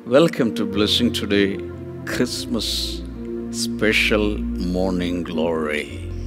Welcome to Blessing Today Christmas Special Morning Glory.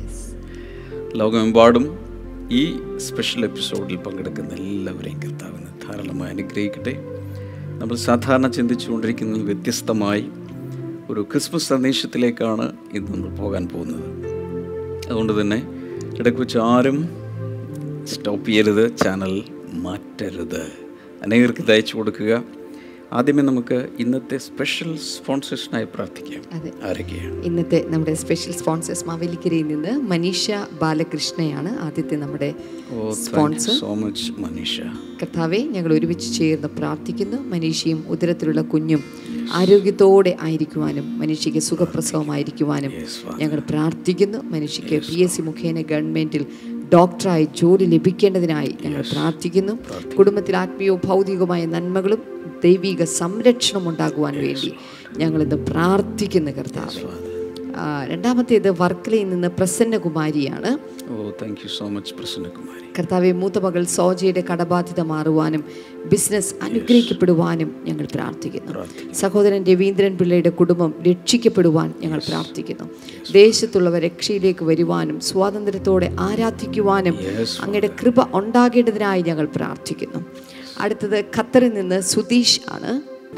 ലോകമെമ്പാടും ഈ special എപ്പിസോഡിൽ പങ്കെടുക്കുന്ന എല്ലാവരെയും കർത്താവിന് ധാരാളമായി അനുഗ്രഹിക്കട്ടെ നമ്മൾ സാധാരണ ചിന്തിച്ചുകൊണ്ടിരിക്കുന്നതിൽ വ്യത്യസ്തമായി ഒരു ക്രിസ്മസ് സന്ദേശത്തിലേക്കാണ് ഇന്ന് നമ്മൾ പോകാൻ പോകുന്നത് അതുകൊണ്ട് തന്നെ ഇടയ്ക്ക് വെച്ച് ആരും സ്റ്റോപ്പ് ചെയ്യരുത് ചാനൽ മാറ്റരുത് അനേകർക്ക് ഇത് അയച്ചു കൊടുക്കുക ആദ്യമേ നമുക്ക് ഇന്നത്തെ സ്പെഷ്യൽ സ്പോൺസേഷനായി പ്രാർത്ഥിക്കാം അതെ. ആരൊക്കെയാണ് ഇന്നത്തെ നമ്മുടെ സ്പെഷ്യൽ സ്പോൺസേഴ്സ് മാവേലിക്കരയിൽ നിന്ന് മനീഷ ബാലകൃഷ്ണയാണ് ആദ്യത്തെ നമ്മുടെ oh thank you sponsor so much Manisha കർത്താവെ ഞങ്ങൾ ഒരുമിച്ച് ചേർന്ന് പ്രാർത്ഥിക്കുന്നു മനീഷയും ഉദരത്തിലുള്ള കുഞ്ഞും ആരോഗ്യത്തോടെ ആയിരിക്കുവാനും മനുഷ്യക്ക് സുഖപ്രസവമായിരിക്കുവാനും Yes, Father. ഞങ്ങൾ പ്രാർത്ഥിക്കുന്നു മനുഷ്യക്ക് പി എസ് സി മുഖേന ഗവൺമെൻറ്റിൽ ഡോക്ടറായി ജോലി ലഭിക്കേണ്ടതിനായി ഞങ്ങൾ പ്രാർത്ഥിക്കുന്നു കുടുംബത്തിൽ ആത്മീയവും ഭൗതികവുമായ നന്മകളും ദൈവിക സംരക്ഷണം ഉണ്ടാകുവാൻ വേണ്ടി ഞങ്ങളിന്ന് പ്രാർത്ഥിക്കുന്നു കർത്താവ് ആ, രണ്ടാമത്തേത് വർക്കലയിൽ നിന്ന് പ്രസന്നകുമാരിയാണ് oh thank you so much Prasannakumari കർത്താവെ മൂത്ത മകൾ സോജയുടെ കടബാധ്യത മാറുവാനും ബിസിനസ് അനുഗ്രഹിക്കപ്പെടുവാനും ഞങ്ങൾ പ്രാർത്ഥിക്കുന്നു സഹോദരൻ രവീന്ദ്രൻ പിള്ളയുടെ കുടുംബം രക്ഷിക്കപ്പെടുവാൻ ഞങ്ങൾ പ്രാർത്ഥിക്കുന്നു ദേശത്തുള്ളവർ രക്ഷയിലേക്ക് വരുവാനും സ്വാതന്ത്ര്യത്തോടെ ആരാധിക്കുവാനും അങ്ങയുടെ കൃപ ഉണ്ടാകേണ്ടതിനായി ഞങ്ങൾ പ്രാർത്ഥിക്കുന്നു അടുത്തത് ഖത്തറിൽ നിന്ന് സുധീഷ് ആണ്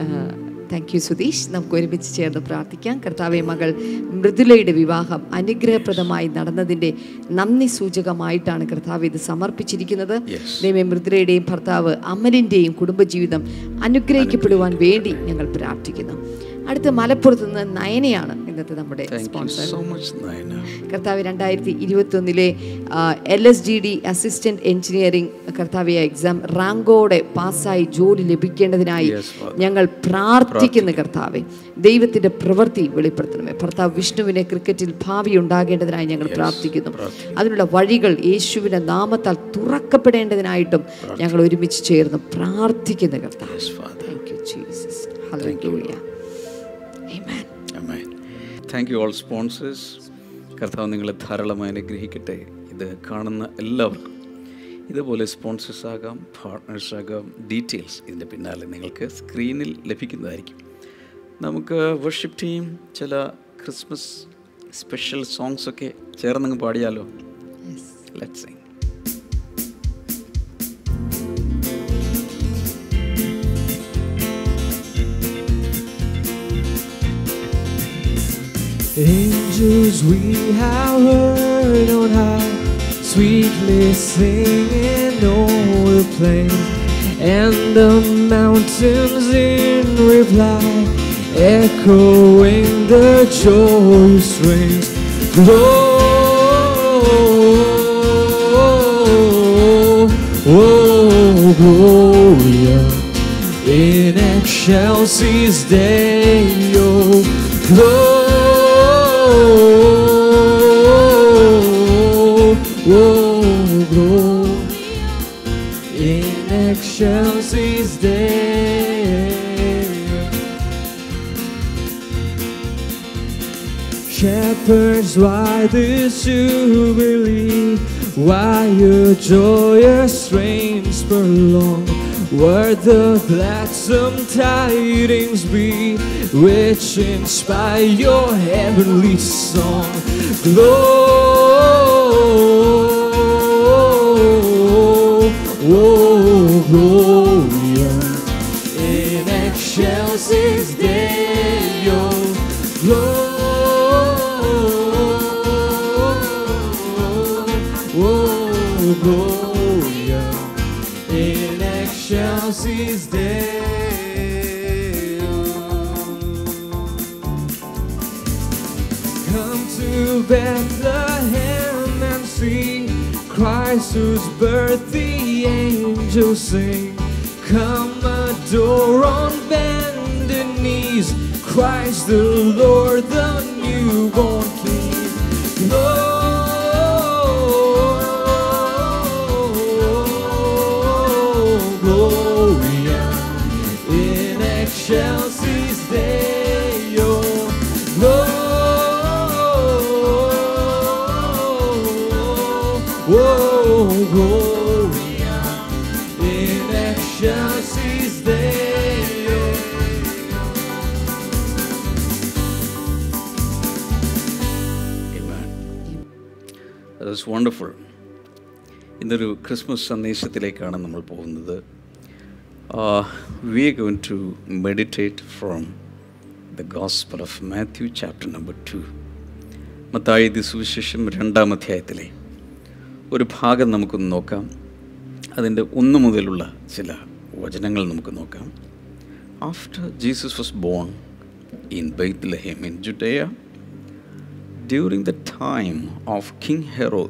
താങ്ക് യു സുധീഷ് നമുക്ക് ഒരുമിച്ച് ചേർന്ന് പ്രാർത്ഥിക്കാം കർത്താവെ മകൾ മൃദുലയുടെ വിവാഹം അനുഗ്രഹപ്രദമായി നടന്നതിൻ്റെ നന്ദി സൂചകമായിട്ടാണ് കർത്താവ് ഇത് സമർപ്പിച്ചിരിക്കുന്നത് ദൈവം മൃദുലയുടെയും ഭർത്താവ് അമലിൻ്റെയും കുടുംബജീവിതം അനുഗ്രഹിക്കപ്പെടുവാൻ വേണ്ടി ഞങ്ങൾ പ്രാർത്ഥിക്കുന്നു അടുത്ത മലപ്പുറത്ത് നിന്ന് നയനയാണ് ഇന്നത്തെ നമ്മുടെ thank you sponsor so much Nayana കർത്താവ് രണ്ടായിരത്തി ഇരുപത്തൊന്നിലെ L S G D assistant engineering കർത്താവ് എക്സാം റാങ്കോടെ പാസ്സായി ജോലി ലഭിക്കേണ്ടതിനായി Yes, Father. ഞങ്ങൾ പ്രാർത്ഥിക്കുന്ന കർത്താവെ ദൈവത്തിന്റെ പ്രവൃത്തി വെളിപ്പെടുത്തണമേ ഭർത്താവ് വിഷ്ണുവിനെ ക്രിക്കറ്റിൽ ഭാവി ഉണ്ടാകേണ്ടതിനായി ഞങ്ങൾ പ്രാർത്ഥിക്കുന്നു അതിനുള്ള വഴികൾ യേശുവിന്റെ നാമത്താൽ തുറക്കപ്പെടേണ്ടതിനായിട്ടും ഞങ്ങൾ ഒരുമിച്ച് ചേർന്ന് പ്രാർത്ഥിക്കുന്ന കർത്താവ് yes father thank you Jesus hallelujah amen അമ്മേ താങ്ക് യു ഓൾ സ്പോൺസേഴ്സ് കർത്താവ് നിങ്ങളെ ധാരാളമായി അനുഗ്രഹിക്കട്ടെ ഇത് കാണുന്ന എല്ലാവർക്കും ഇതുപോലെ സ്പോൺസേഴ്സ് ആകാം പാർട്ട്നേഴ്സ് ആകാം ഡീറ്റെയിൽസ് ഇതിൻ്റെ പിന്നാലെ നിങ്ങൾക്ക് സ്ക്രീനിൽ ലഭിക്കുന്നതായിരിക്കും നമുക്ക് വർഷിപ്പ് ടീം ചില ക്രിസ്മസ് സ്പെഷ്യൽ സോങ്സ് ഒക്കെ ചേർന്നങ്ങ് പാടിയാലോ let sing Angels we have heard on high, sweetly singing o'er the plain, and the mountains in reply, echoing the joyous strains. Glory, oh, Gloria in excelsis Deo Glory, oh, glory in excelsis Deo Shepherds, why this jubilee? Why your joyous strains prolong? Were the gladsome tidings be which inspire your heavenly song? Glory, oh, Gloria in excelsis Deo. Oh, Gloria in excelsis Deo. Come to Bethlehem and see Christ whose birth the angels sing. Come adore on bended knees Christ the Lord, the newborn King. Oh, Gloria in excelsis Deo. Oh, Gloria in excelsis Deo. It's wonderful ഇന്നൊരു Christmas സന്ദേശത്തിലേക്കാണ് നമ്മൾ പോകുന്നത് we are going to meditate from the gospel of Matthew chapter number two Mathai ദി സുവിശേഷം രണ്ടാം അധ്യായത്തിലെ ഒരു ഭാഗം നമുക്കൊന്ന് നോക്കാം അതിൻ്റെ ഒന്ന് മുതലുള്ള ചില വചനങ്ങൾ നമുക്ക് നോക്കാം after Jesus was born in Bethlehem in Judea during the time of King Herod,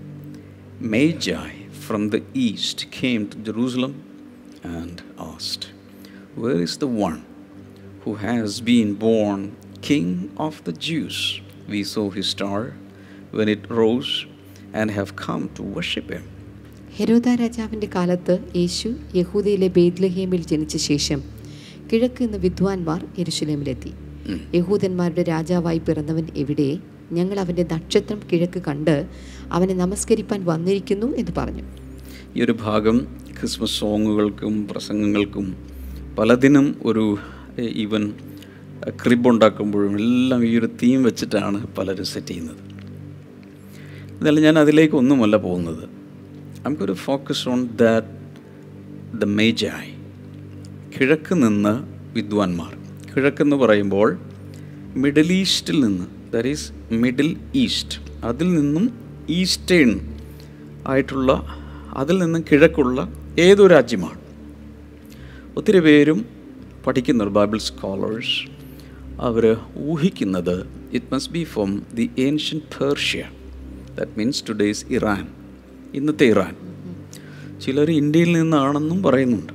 Magi from the east came to Jerusalem and asked, Where is the one who has been born King of the Jews? We saw his star when it rose and have come to worship him. Herod രാജാവിൻ്റെ കാലത്ത് യേശു യഹൂദയിലെ ബേദ്ലഹേമിൽ ജനിച്ച ശേഷം കിഴക്ക് നിന്ന് വിദ്വാൻമാർ യെരുശലേമിലെത്തി യഹൂദന്മാരുടെ രാജാവായി പിറന്നവൻ എവിടെ ഞങ്ങൾ അവൻ്റെ നക്ഷത്രം കിഴക്ക് കണ്ട് അവനെ നമസ്കരിപ്പാൻ വന്നിരിക്കുന്നു എന്ന് പറഞ്ഞു ഈ ഒരു ഭാഗം ക്രിസ്മസ് സോങ്ങുകൾക്കും പ്രസംഗങ്ങൾക്കും പലതിനും ഒരു ഈവൻ ക്രിബ് ഉണ്ടാക്കുമ്പോഴും എല്ലാം ഈ ഒരു തീം വെച്ചിട്ടാണ് പലരും സെറ്റ് ചെയ്യുന്നത് എന്നാലും ഞാൻ അതിലേക്ക് ഒന്നുമല്ല പോകുന്നത് നമുക്കൊരു focus on that the magi കിഴക്ക് നിന്ന് വിദ്വാൻമാർ കിഴക്കെന്ന് പറയുമ്പോൾ മിഡിൽ ഈസ്റ്റിൽ നിന്ന് ദാറ്റ് ഈസ് മിഡിൽ ഈസ്റ്റ് അതിൽ നിന്നും ഈസ്റ്റേൺ ആയിട്ടുള്ള അതിൽ നിന്നും കിഴക്കുള്ള ഏതോ രാജ്യമാണ് ഒത്തിരി പേരും പഠിക്കുന്നവർ ബൈബിൾ സ്കോളേഴ്സ് അവർ ഊഹിക്കുന്നത് it must be from the ancient Persia that means today's Iran ഇന്നത്തെ ഇറാൻ ചിലർ ഇന്ത്യയിൽ നിന്നാണെന്നും പറയുന്നുണ്ട്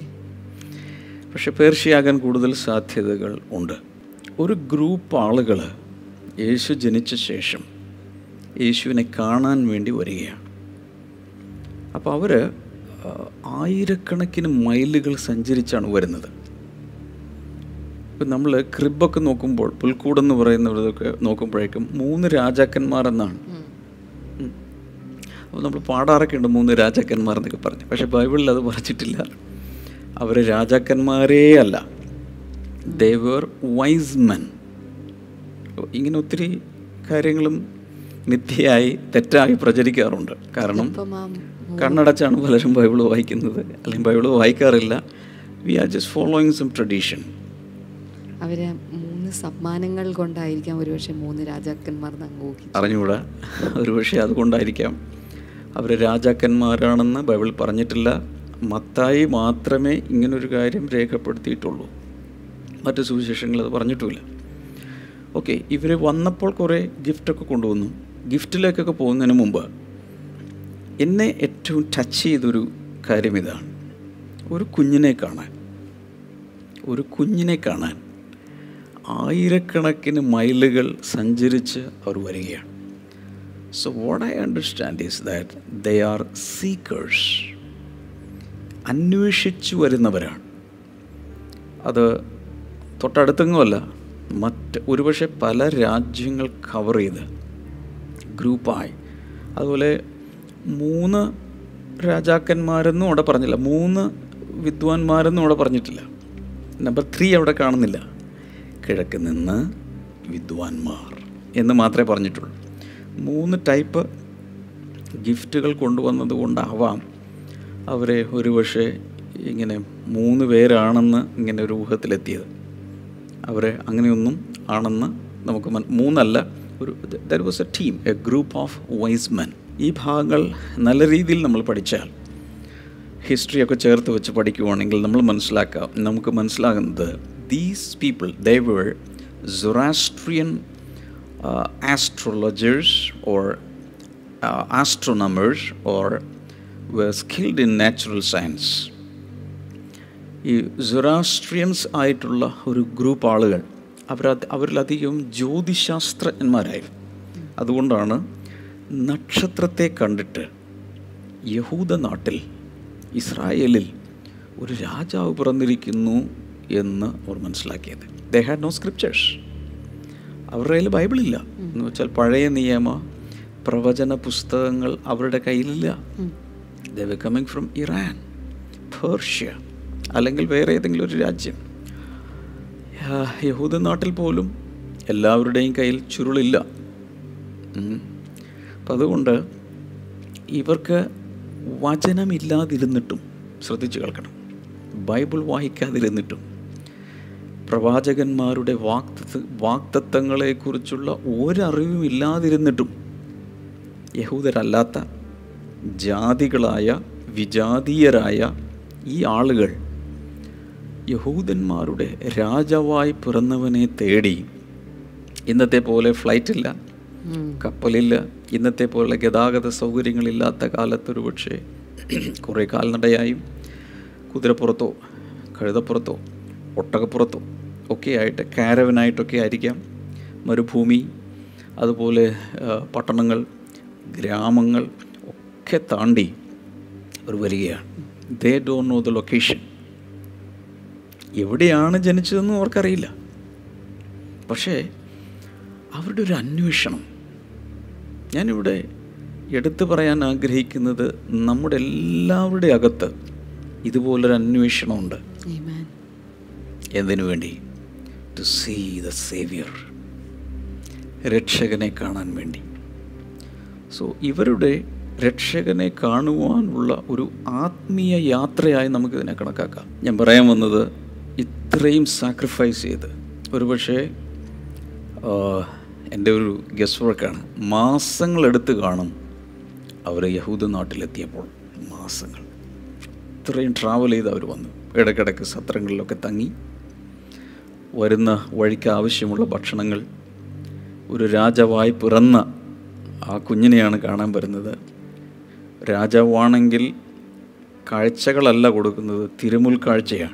പക്ഷെ പേർഷ്യയാകാൻ കൂടുതൽ സാധ്യതകൾ ഉണ്ട് ഒരു ഗ്രൂപ്പ് ആളുകൾ യേശു ജനിച്ച ശേഷം യേശുവിനെ കാണാൻ വേണ്ടി വരികയാണ് അപ്പോൾ അവർ ആയിരക്കണക്കിന് മൈലുകൾ സഞ്ചരിച്ചാണ് വരുന്നത് ഇപ്പം നമ്മൾ ക്രിബൊക്കെ നോക്കുമ്പോൾ പുൽക്കൂടെന്ന് പറയുന്നതൊക്കെ നോക്കുമ്പോഴേക്കും മൂന്ന് രാജാക്കന്മാർ എന്നാണ് അപ്പോൾ നമ്മൾ പാടാറൊക്കെ ഉണ്ട് മൂന്ന് രാജാക്കന്മാർ എന്നൊക്കെ പറഞ്ഞു പക്ഷേ ബൈബിളിൽ അത് പറഞ്ഞിട്ടില്ല അവർ രാജാക്കന്മാരേ അല്ല ദേവർ വൈസ് മെൻ ഇങ്ങനെ ഒത്തിരി കാര്യങ്ങളും മിഥ്യയായി തെറ്റായി പ്രചരിക്കാറുണ്ട് കാരണം അപ്പം ആ കണ്ണടച്ചാണ് പലരും ബൈബിൾ വായിക്കുന്നത് അല്ലെങ്കിൽ ബൈബിൾ വായിക്കാറില്ല we are just following some tradition അവര് മൂന്ന് സമ്മാനങ്ങൾ കൊണ്ടായിരിക്കാം ഒരുപക്ഷെ മൂന്ന് രാജാക്കന്മാർ അങ്ങ് ഊഹിച്ചു അറിഞ്ഞുകൂടാ ഒരുപക്ഷെ അതുകൊണ്ടായിരിക്കാം അവർ രാജാക്കന്മാരാണെന്ന് ബൈബിൾ പറഞ്ഞിട്ടില്ല മത്തായി മാത്രമേ ഇങ്ങനൊരു കാര്യം രേഖപ്പെടുത്തിയിട്ടുള്ളൂ മറ്റ് സുവിശേഷങ്ങൾ അത് പറഞ്ഞിട്ടുമില്ല ഓക്കെ ഇവർ വന്നപ്പോൾ കുറേ ഗിഫ്റ്റൊക്കെ കൊണ്ടുവന്നു ഗിഫ്റ്റിലേക്കൊക്കെ പോകുന്നതിന് മുമ്പ് എന്നെ ഏറ്റവും ടച്ച് ചെയ്തൊരു കാര്യം ഇതാണ് ഒരു കുഞ്ഞിനെ കാണാൻ ഒരു കുഞ്ഞിനെ കാണാൻ ആയിരക്കണക്കിന് മൈലുകൾ സഞ്ചരിച്ച് അവർ വരികയാണ് so what I understand is that they are seekers അന്വേഷിച്ചു വരുന്നവരാണ് അത് തൊട്ടടുത്തെങ്ങുമല്ല മറ്റ് ഒരുപക്ഷെ പല രാജ്യങ്ങൾ കവർ ചെയ്ത് ഗ്രൂപ്പായി അതുപോലെ മൂന്ന് രാജാക്കന്മാരെന്നും അവിടെ പറഞ്ഞില്ല മൂന്ന് വിദ്വാൻമാരെന്നും അവിടെ പറഞ്ഞിട്ടില്ല നമ്പർ ത്രീ അവിടെ കാണുന്നില്ല കിഴക്ക് നിന്ന് വിദ്വാൻമാർ എന്ന് മാത്രമേ പറഞ്ഞിട്ടുള്ളൂ മൂന്ന് ടൈപ്പ് ഗിഫ്റ്റുകൾ കൊണ്ടുവന്നത് കൊണ്ടാവാം അവരെ ഒരുപക്ഷെ ഇങ്ങനെ മൂന്ന് പേരാണെന്ന് ഇങ്ങനെ ഒരു ഊഹത്തിലെത്തിയത് അവരെ അങ്ങനെയൊന്നും ആണെന്ന് നമുക്ക് മൻ മൂന്നല്ല ഒരു there was a team a group of wise men ഈ ഭാഗങ്ങൾ നല്ല രീതിയിൽ നമ്മൾ പഠിച്ചാൽ ഹിസ്റ്ററിയൊക്കെ ചേർത്ത് വെച്ച് പഠിക്കുവാണെങ്കിൽ നമ്മൾ മനസ്സിലാക്കാം നമുക്ക് മനസ്സിലാകുന്നത് these people they were Zoroastrian astrologers or astronomers or were skilled in natural science. ഈ സൊറാസ്ട്രിയൻസ് ആയിട്ടുള്ള ഒരു ഗ്രൂപ്പ് ആളുകൾ അവർ അവരിലധികം ജ്യോതിശാസ്ത്രജ്ഞന്മാരായിരുന്നു അതുകൊണ്ടാണ് നക്ഷത്രത്തെ കണ്ടിട്ട് യഹൂദ നാട്ടിൽ ഇസ്രായേലിൽ ഒരു രാജാവ് പിറന്നിരിക്കുന്നു എന്ന് അവർ മനസ്സിലാക്കിയത് ദേ ഹാഡ് നോ സ്ക്രിപ്റ്റേഴ്സ് അവരുടെ കയ്യിൽ ബൈബിളില്ല എന്ന് വെച്ചാൽ പഴയ നിയമ പ്രവചന പുസ്തകങ്ങൾ അവരുടെ കയ്യിലില്ല ദ വെ കമ്മിങ് ഫ്രം ഇറാൻ പേർഷ്യ അല്ലെങ്കിൽ വേറെ ഏതെങ്കിലും ഒരു രാജ്യം യാ- യഹൂദ നാട്ടിൽ പോലും എല്ലാവരുടെയും കയ്യിൽ ചുരുളില്ല ഉം. അപ്പം അതുകൊണ്ട് ഇവർക്ക് വചനമില്ലാതിരുന്നിട്ടും ശ്രദ്ധിച്ചു കേൾക്കണം ബൈബിൾ വായിക്കാതിരുന്നിട്ടും പ്രവാചകന്മാരുടെ വാക്ത വാക്തത്വങ്ങളെക്കുറിച്ചുള്ള ഒരറിവും ഇല്ലാതിരുന്നിട്ടും യഹൂദരല്ലാത്ത ജാതികളായ വിജാതീയരായ ഈ ആളുകൾ യഹൂദന്മാരുടെ രാജാവായി പിറന്നവനെ തേടി ഇന്നത്തെ പോലെ ഫ്ലൈറ്റില്ല കപ്പലില്ല ഇന്നത്തെ പോലെ ഗതാഗത സൗകര്യങ്ങളില്ലാത്ത കാലത്തൊരു പക്ഷേ കുറേ കാൽനടയായും കുതിരപ്പുറത്തോ കഴുതപ്പുറത്തോ ഒട്ടകപ്പുറത്തോ ഒക്കെ ആയിട്ട് കാരവനായിട്ടൊക്കെ ആയിരിക്കാം മരുഭൂമി അതുപോലെ ആ, പട്ടണങ്ങൾ ഗ്രാമങ്ങൾ ഒക്കെ താണ്ടി അവർ വരികയാണ് they don't know the location എവിടെയാണ് ജനിച്ചതെന്നും അവർക്കറിയില്ല പക്ഷേ അവരുടെ ഒരു അന്വേഷണം ഞാനിവിടെ എടുത്തു പറയാൻ ആഗ്രഹിക്കുന്നത് നമ്മുടെ എല്ലാവരുടെ അകത്ത് ഇതുപോലൊരു അന്വേഷണമുണ്ട് Amen. എന്തിനു വേണ്ടി ടു സീ ദ സേവിയർ രക്ഷകനെ കാണാൻ വേണ്ടി സോ ഇവരുടെ രക്ഷകനെ കാണുവാനുള്ള ഒരു ആത്മീയ യാത്രയായി നമുക്കിതിനെ കണക്കാക്കാം ഞാൻ പറയാൻ വന്നത് ഇത്രയും സാക്രിഫൈസ് ചെയ്ത് ഒരുപക്ഷെ ആഹ്, എൻ്റെ ഒരു ഗസ് വർക്കാണ് മാസങ്ങളെടുത്ത് കാണും അവർ യഹൂദ നാട്ടിലെത്തിയപ്പോൾ മാസങ്ങൾ ഇത്രയും ട്രാവൽ ചെയ്ത് അവർ വന്നു ഇടയ്ക്കിടയ്ക്ക് സത്രങ്ങളിലൊക്കെ തങ്ങി വരുന്ന വഴിക്ക് ആവശ്യമുള്ള ഭക്ഷണങ്ങൾ ഒരു രാജാവായി പിറന്ന ആ കുഞ്ഞിനെയാണ് കാണാൻ വരുന്നത് രാജാവാണെങ്കിൽ കാഴ്ചകളല്ല കൊടുക്കുന്നത് തിരുമുൽ കാഴ്ചയാണ്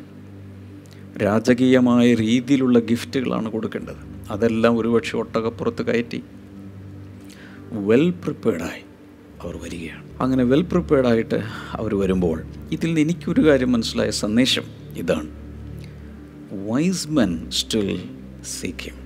രാജകീയമായ രീതിയിലുള്ള ഗിഫ്റ്റുകളാണ് കൊടുക്കേണ്ടത് അതെല്ലാം ഒരുപക്ഷെ ഒട്ടകപ്പുറത്ത് കയറ്റി വെൽ പ്രിപ്പയർഡായി അവർ വരികയാണ് അങ്ങനെ വെൽ പ്രിപ്പയർഡായിട്ട് അവർ വരുമ്പോൾ ഇതിൽ നിന്ന് എനിക്കൊരു കാര്യം മനസ്സിലായ സന്ദേശം ഇതാണ് വൈസ് മെൻ സ്റ്റിൽ സീക്യം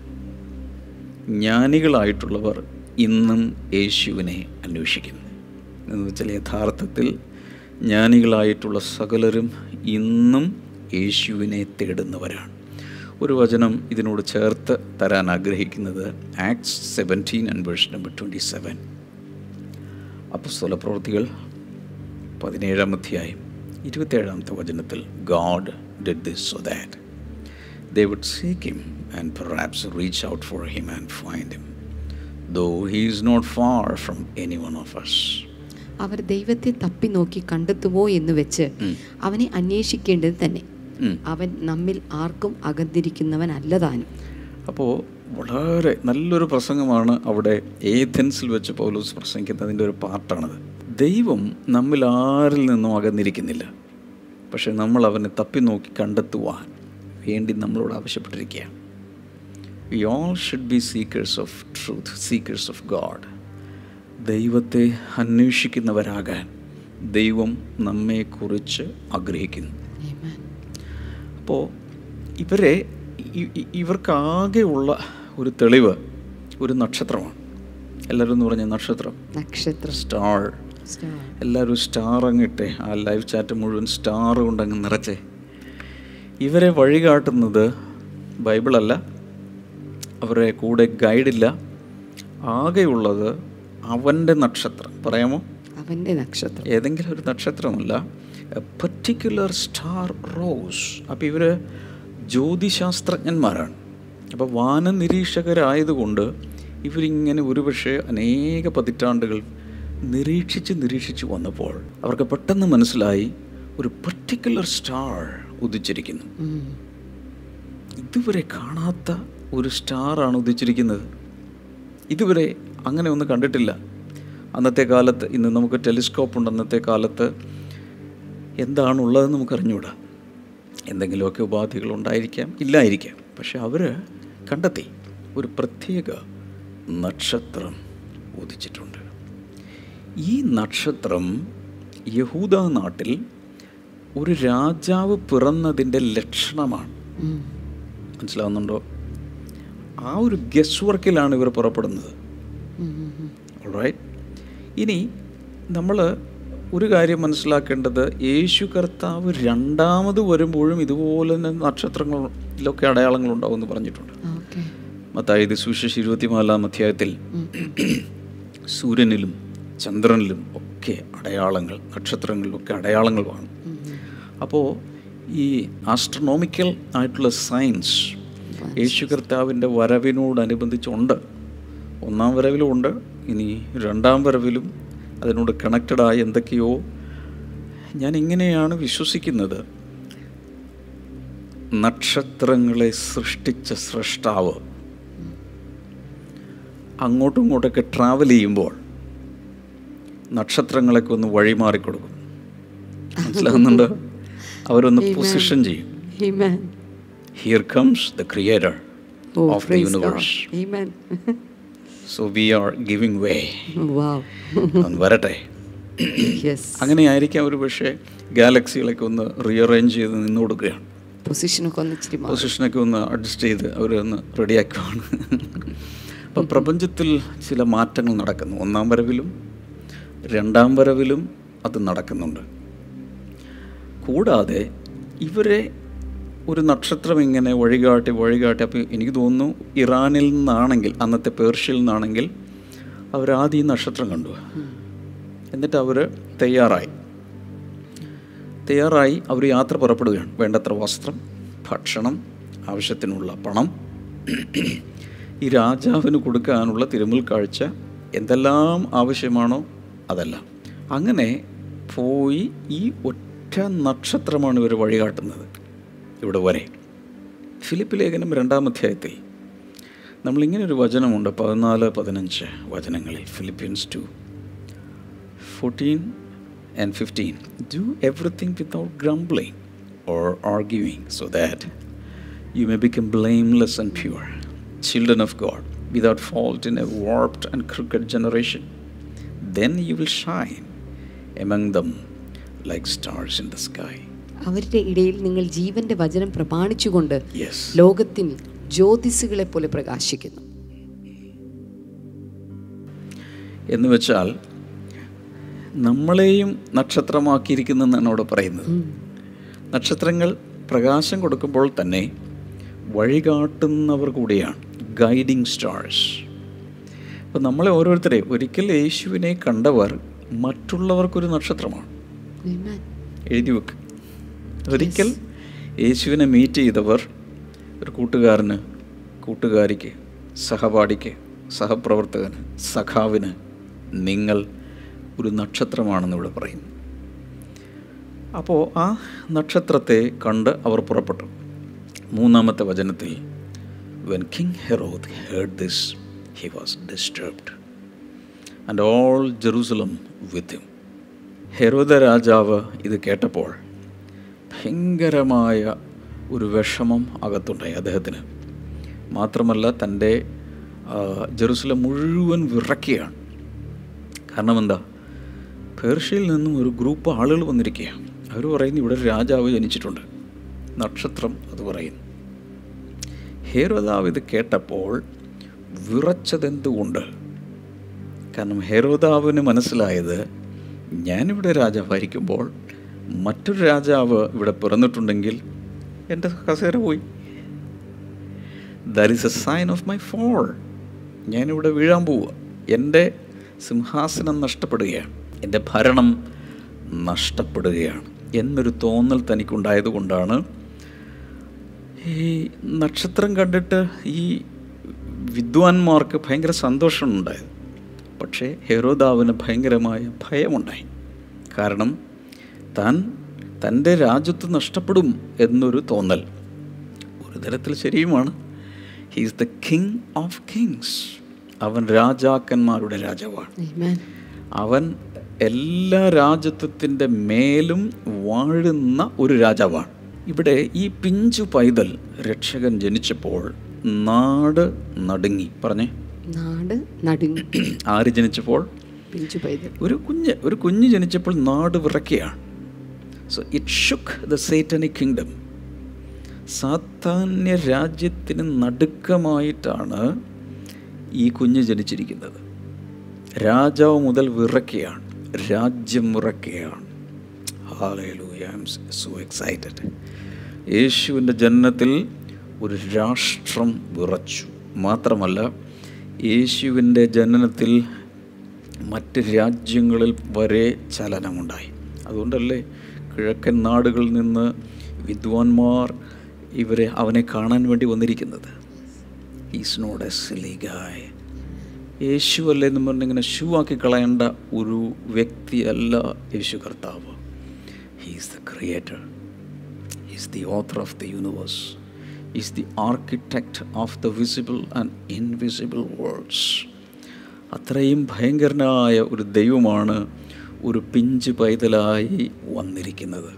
ജ്ഞാനികളായിട്ടുള്ളവർ ഇന്നും യേശുവിനെ അന്വേഷിക്കുന്നു എന്ന് വെച്ചാൽ യഥാർത്ഥത്തിൽ ജ്ഞാനികളായിട്ടുള്ള സകലരും ഇന്നും യേശുവിനെ തേടുന്നവരാണ് ഒരു വചനം ഇതിനോട് ചേർത്ത് തരാൻ ആഗ്രഹിക്കുന്നത് Acts seventeen and verse number twenty seven അപ്പസ്തല പ്രവൃത്തികൾ പതിനേഴാം അധ്യായം ഇരുപത്തേഴാമത്തെ വചനത്തിൽ God did this so that they would seek him and perhaps reach out for him and find him, though he is not far from any one of us. അവർ ദൈവത്തെ തപ്പി നോക്കി കണ്ടെത്തുമോ എന്ന് വെച്ച് അവനെ അന്വേഷിക്കേണ്ടത് തന്നെ ഉം. അവൻ നമ്മിൽ ആർക്കും അകന്നിരിക്കുന്നവനല്ല താനും അപ്പോൾ വളരെ നല്ലൊരു പ്രസംഗമാണ് അവിടെ ഏഥൻസിൽ വെച്ച് പൗലോസ് പ്രസംഗിക്കുന്നതിൻ്റെ ഒരു പാർട്ടാണത് ദൈവം നമ്മിൽ ആരിൽ നിന്നും അകന്നിരിക്കുന്നില്ല പക്ഷെ നമ്മൾ അവനെ തപ്പി നോക്കി കണ്ടെത്തുവാൻ വേണ്ടി നമ്മളോട് ആവശ്യപ്പെട്ടിരിക്കുകയാണ് we all should be seekers of truth seekers of God ദൈവത്തെ അന്വേഷിക്കുന്നവരാകാൻ ദൈവം നമ്മെക്കുറിച്ച് ആഗ്രഹിക്കുന്നു Amen. അപ്പോൾ ഇവരെ ഇ- ഇ- ഇവർക്കാകെയുള്ള ഒരു തെളിവ് ഒരു നക്ഷത്രമാണ് എല്ലാവരും എന്ന് പറഞ്ഞ നക്ഷത്രം നക്ഷത്രം സ്റ്റാർ Star. എല്ലാവരും സ്റ്റാർ അങ്ങിട്ടെ ആ ലൈവ് ചാറ്റ് മുഴുവൻ സ്റ്റാർ കൊണ്ട് അങ്ങ് നിറച്ചേ ഇവരെ വഴികാട്ടുന്നത് ബൈബിളല്ല അവരുടെ കൂടെ ഗൈഡില്ല ആകെയുള്ളത് അവൻ്റെ നക്ഷത്രം പറയാമോ അവന്റെ നക്ഷത്രം ഏതെങ്കിലും ഒരു നക്ഷത്രമല്ല പെർട്ടിക്കുലർ സ്റ്റാർ റോസ് അപ്പോൾ ഇവർ ജ്യോതിശാസ്ത്രജ്ഞന്മാരാണ് അപ്പോൾ വാനനിരീക്ഷകരായതുകൊണ്ട് ഇവരിങ്ങനെ ഒരുപക്ഷെ അനേക പതിറ്റാണ്ടുകൾ നിരീക്ഷിച്ച് നിരീക്ഷിച്ച് വന്നപ്പോൾ അവർക്ക് പെട്ടെന്ന് മനസ്സിലായി ഒരു പെർട്ടിക്കുലർ സ്റ്റാർ ഉദിച്ചിരിക്കുന്നു ഉം. ഇതുവരെ കാണാത്ത ഒരു സ്റ്റാറാണ് ഉദിച്ചിരിക്കുന്നത് ഇതുവരെ അങ്ങനെ ഒന്നും കണ്ടിട്ടില്ല അന്നത്തെ കാലത്ത് ഇന്ന് നമുക്ക് ടെലിസ്കോപ്പ് ഉണ്ട് അന്നത്തെ കാലത്ത് എന്താണുള്ളതെന്ന് നമുക്ക് അറിഞ്ഞുകൂടാ എന്തെങ്കിലുമൊക്കെ ഉപാധികൾ ഉണ്ടായിരിക്കാം ഇല്ലായിരിക്കാം പക്ഷെ അവർ കണ്ടെത്തി ഒരു പ്രത്യേക നക്ഷത്രം ഉദിച്ചിട്ടുണ്ട് ഈ നക്ഷത്രം യഹൂദ നാട്ടിൽ ഒരു രാജാവ് പിറന്നതിൻ്റെ ലക്ഷണമാണ് ഉം. മനസ്സിലാവുന്നുണ്ടോ ആ ഒരു ഗസ് വർക്കിലാണ് ഇവർ പുറപ്പെടുന്നത് ഉം, ഉം, ഉം. റൈറ്റ് ഇനി നമ്മൾ ഒരു കാര്യം മനസ്സിലാക്കേണ്ടത് യേശു കർത്താവ് രണ്ടാമത് വരുമ്പോഴും ഇതുപോലെ തന്നെ നക്ഷത്രങ്ങളിലൊക്കെ അടയാളങ്ങൾ ഉണ്ടാവും എന്ന് പറഞ്ഞിട്ടുണ്ട് ഓക്കെ മത്തായത് സുവിശേഷ ഇരുപത്തിനാലാം അധ്യായത്തിൽ സൂര്യനിലും ചന്ദ്രനിലും ഒക്കെ അടയാളങ്ങൾ നക്ഷത്രങ്ങളിലൊക്കെ അടയാളങ്ങൾ കാണും അപ്പോൾ ഈ ആസ്ട്രണോമിക്കൽ ആയിട്ടുള്ള സയൻസ് യേശു കർത്താവിൻ്റെ വരവിനോടനുബന്ധിച്ചുണ്ട് ഒന്നാം വരവിലുമുണ്ട് ഇനി രണ്ടാം വരവിലും അതിനോട് കണക്റ്റഡായ എന്തൊക്കെയോ ഞാൻ ഇങ്ങനെയാണ് വിശ്വസിക്കുന്നത് നക്ഷത്രങ്ങളെ സൃഷ്ടിച്ച സൃഷ്ടാവ് അങ്ങോട്ടും ഇങ്ങോട്ടൊക്കെ ട്രാവൽ ചെയ്യുമ്പോൾ നക്ഷത്രങ്ങളൊക്കെ ഒന്ന് വഴിമാറിക്കൊടുക്കും മനസ്സിലാകുന്നുണ്ടോ അവരൊന്ന് പൊസിഷൻ ചെയ്യും Amen. Here comes the creator Oh, of the praise God. Universe Amen. So we are giving way wow. വരട്ടെ yes. അങ്ങനെയായിരിക്കാം ഒരു പക്ഷേ ഗാലക്സികളൊക്കെ ഒന്ന് റീഅറേഞ്ച് ചെയ്ത് നിന്ന് കൊടുക്കുകയാണ് പൊസിഷനൊക്കെ ഒന്ന് ഇച്ചിരി മാറും. പൊസിഷനൊക്കെ ഒന്ന് അഡ്ജസ്റ്റ് ചെയ്ത് അവരൊന്ന് റെഡിയാക്കുവാണ് അപ്പം പ്രപഞ്ചത്തിൽ ചില മാറ്റങ്ങൾ നടക്കുന്നു ഒന്നാം വരവിലും രണ്ടാം വരവിലും അത് നടക്കുന്നുണ്ട് കൂടാതെ ഇവരെ ഒരു നക്ഷത്രം ഇങ്ങനെ വഴികാട്ടി വഴികാട്ടി അപ്പോൾ എനിക്ക് തോന്നുന്നു ഇറാനിൽ നിന്നാണെങ്കിൽ അന്നത്തെ പേർഷ്യയിൽ നിന്നാണെങ്കിൽ അവരാദ്യം ഈ നക്ഷത്രം കണ്ടു എന്നിട്ട് അവർ തയ്യാറായി തയ്യാറായി അവർ യാത്ര പുറപ്പെടുകയാണ് വേണ്ടത്ര വസ്ത്രം ഭക്ഷണം ആവശ്യത്തിനുള്ള പണം ഈ രാജാവിന് കൊടുക്കാനുള്ള തിരുമുൽ കാഴ്ച എന്തെല്ലാം ആവശ്യമാണോ അതെല്ലാം അങ്ങനെ പോയി ഈ ഒറ്റ നക്ഷത്രമാണ് ഇവർ വഴികാട്ടുന്നത് ഇവിടെ വരെ ഫിലിപ്പ് ലേഖനം രണ്ടാം അധ്യായത്തിൽ നമ്മളിങ്ങനെ ഒരു വചനമുണ്ട് പതിനാല് പതിനഞ്ച് വചനങ്ങളിൽ Philippians two 14 and 15 do everything without grumbling or arguing so that you may become blameless and pure children of god without fault in a warped and crooked generation then you will shine among them like stars in the sky അവരുടെ ഇടയിൽ നിങ്ങൾ ജീവന്റെ വചനം പ്രമാണിച്ചുകൊണ്ട് yes ലോകത്തിൽ ജ്യോതിസുകളെ പോലെ പ്രകാശിക്കുന്നു എന്ന് വെച്ചാൽ നമ്മളെയും നക്ഷത്രമാക്കിയിരിക്കുന്നെന്നാണ് അവിടെ പറയുന്നത് നക്ഷത്രങ്ങൾ പ്രകാശം കൊടുക്കുമ്പോൾ തന്നെ വഴികാട്ടുന്നവർ കൂടിയാണ് ഗൈഡിങ് സ്റ്റാർസ് അപ്പം നമ്മളെ ഓരോരുത്തരെ ഒരിക്കൽ യേശുവിനെ കണ്ടവർ മറ്റുള്ളവർക്കൊരു നക്ഷത്രമാണ് Amen. എഴുതി വെക്ക് ഒരിക്കൽ യേശുവിനെ മീറ്റ് ചെയ്തവർ ഒരു കൂട്ടുകാരന് കൂട്ടുകാരിക്ക് സഹപാഠിക്ക് സഹപ്രവർത്തകന് സഖാവിന് നിങ്ങൾ ഒരു നക്ഷത്രമാണെന്ന് ഇവിടെ പറയുന്നു അപ്പോൾ ആ നക്ഷത്രത്തെ കണ്ട് അവർ പുറപ്പെട്ടു മൂന്നാമത്തെ വചനത്തിൽ when king Herod heard this he was disturbed and all Jerusalem with him Herod രാജാവ് ഇത് കേട്ടപ്പോൾ ഭയങ്കരമായ ഒരു വിഷമം അകത്തുണ്ടായി അദ്ദേഹത്തിന് മാത്രമല്ല തൻ്റെ ആ, ജെറുസലം മുഴുവൻ വിറയ്ക്കുകയാണ് കാരണം എന്താ പേർഷ്യയിൽ നിന്നും ഒരു ഗ്രൂപ്പ് ആളുകൾ വന്നിരിക്കുകയാണ് അവർ പറയുന്നു ഇവിടെ ഒരു രാജാവ് ജനിച്ചിട്ടുണ്ട് നക്ഷത്രം അത് പറയുന്നു ഹേരോദാവ് ഇത് കേട്ടപ്പോൾ വിറച്ചതെന്തുകൊണ്ട് കാരണം ഹേരോദാവിന് മനസ്സിലായത് ഞാനിവിടെ രാജാവായിരിക്കുമ്പോൾ മറ്റൊരു രാജാവ് ഇവിടെ പിറന്നിട്ടുണ്ടെങ്കിൽ എൻ്റെ കസേര പോയി that is a sign of my fall ഞാനിവിടെ വീഴാൻ പോവുക എൻ്റെ സിംഹാസനം നഷ്ടപ്പെടുകയാണ് എൻ്റെ ഭരണം നഷ്ടപ്പെടുകയാണ് എന്നൊരു തോന്നൽ തനിക്കുണ്ടായതുകൊണ്ടാണ് ഈ നക്ഷത്രം കണ്ടിട്ട് ഈ വിദ്വാൻമാർക്ക് ഭയങ്കര സന്തോഷമുണ്ടായത് പക്ഷേ ഹെരോദാവിന് ഭയങ്കരമായ ഭയമുണ്ടായി കാരണം താൻ തൻ്റെ രാജ്യത്ത് നഷ്ടപ്പെടും എന്നൊരു തോന്നൽ ഒരു തരത്തിൽ ശരിയുമാണ് he's the king of kings അവൻ രാജാക്കന്മാരുടെ രാജാവാണ് Amen. അവൻ എല്ലാ രാജ്യത്വത്തിൻ്റെ മേലും വാഴുന്ന ഒരു രാജാവാണ് ഇവിടെ ഈ പിഞ്ചു പൈതൽ രക്ഷകൻ ജനിച്ചപ്പോൾ നാട് നടുങ്ങി പറഞ്ഞേ നാട് നടുങ്ങി ആര് ജനിച്ചപ്പോൾ പിഞ്ചു പൈതൽ ഒരു കുഞ്ഞ് ഒരു കുഞ്ഞ് ജനിച്ചപ്പോൾ നാട് വിറയ്ക്കുകയാണ് so it shook the satanic kingdom സാധാന്യ രാജ്യത്തിന് നടുക്കമായിട്ടാണ് ഈ കുഞ്ഞ് ജനിച്ചിരിക്കുന്നത് രാജാവ് മുതൽ വിറയ്ക്കുകയാണ് രാജ്യം വിറയ്ക്കുകയാണ് Hallelujah. I'm so excited. യേശുവിൻ്റെ ജനനത്തിൽ ഒരു രാഷ്ട്രം വിറച്ചു മാത്രമല്ല യേശുവിൻ്റെ ജനനത്തിൽ മറ്റ് രാജ്യങ്ങളിൽ വരെ ചലനമുണ്ടായി അതുകൊണ്ടല്ലേ കിഴക്കൻ നാടുകളിൽ നിന്ന് വിദ്വാൻമാർ ഇവരെ അവനെ കാണാൻ വേണ്ടി വന്നിരിക്കുന്നത് ഈസ് നോട്ട് എ സിലി ഗായ് യേശു അല്ലേ എന്ന് പറഞ്ഞിങ്ങനെ ഷൂ ആക്കി കളയേണ്ട ഒരു വ്യക്തിയല്ല യേശു കർത്താവ് he's the creator is the author of the universe is the architect of the visible and invisible worlds അത്രയും ഭയങ്കരനായ ഒരു ദൈവമാണ് ഒരു പിഞ്ച് പൈതലായി വന്നിരിക്കുന്നത്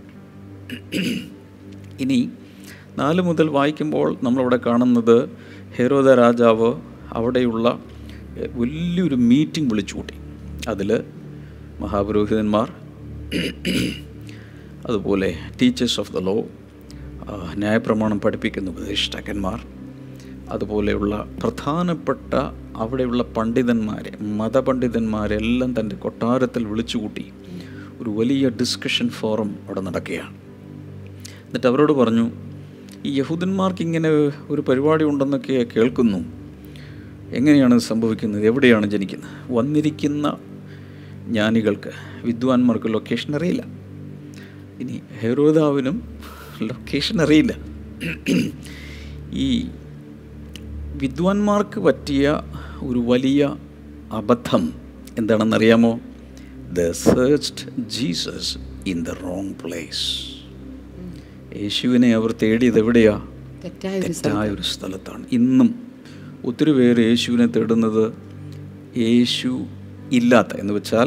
ഇനി നാല് മുതൽ വായിക്കുമ്പോൾ നമ്മളവിടെ കാണുന്നത് ഹെരോദ രാജാവ് അവിടെയുള്ള എഹ്, വലിയൊരു മീറ്റിംഗ് വിളിച്ചു കൂട്ടി അതിൽ മഹാപുരോഹിതന്മാർ അതുപോലെ ടീച്ചേഴ്സ് ഓഫ് ദ ലോ ന്യായപ്രമാണം പഠിപ്പിക്കുന്ന ഉപദേഷ്ടാക്കന്മാർ അതുപോലെയുള്ള പ്രധാനപ്പെട്ട അവിടെയുള്ള പണ്ഡിതന്മാരെ മതപണ്ഡിതന്മാരെല്ലാം തൻ്റെ കൊട്ടാരത്തിൽ വിളിച്ചുകൂട്ടി ഒരു വലിയ ഡിസ്കഷൻ ഫോറം അവിടെ നടക്കുകയാണ് എന്നിട്ട് അവരോട് പറഞ്ഞു ഈ യഹൂദന്മാർക്ക് ഇങ്ങനെ ഒരു പരിപാടി ഉണ്ടെന്നൊക്കെ കേൾക്കുന്നു എങ്ങനെയാണ് ഇത് സംഭവിക്കുന്നത് എവിടെയാണ് ജനിക്കുന്നത് വന്നിരിക്കുന്ന ജ്ഞാനികൾക്ക് വിദ്വാൻമാർക്ക് ലൊക്കേഷൻ അറിയില്ല ഇനി ഹെരോദാവിനും ലൊക്കേഷൻ അറിയില്ല ഈ വിദ്വാൻമാർക്ക് പറ്റിയ ഒരു വലിയ അബദ്ധം എന്താണെന്നറിയാമോ they searched Jesus in the wrong place യേശുവിനെ അവർ തേടിയത് എവിടെയാ തെറ്റായ ഒരു തെറ്റായ ഒരു സ്ഥലത്താണ് ഇന്നും ഒത്തിരി പേര് യേശുവിനെ തേടുന്നത് യേശു ഇല്ലാത്ത എന്ന് വെച്ചാൽ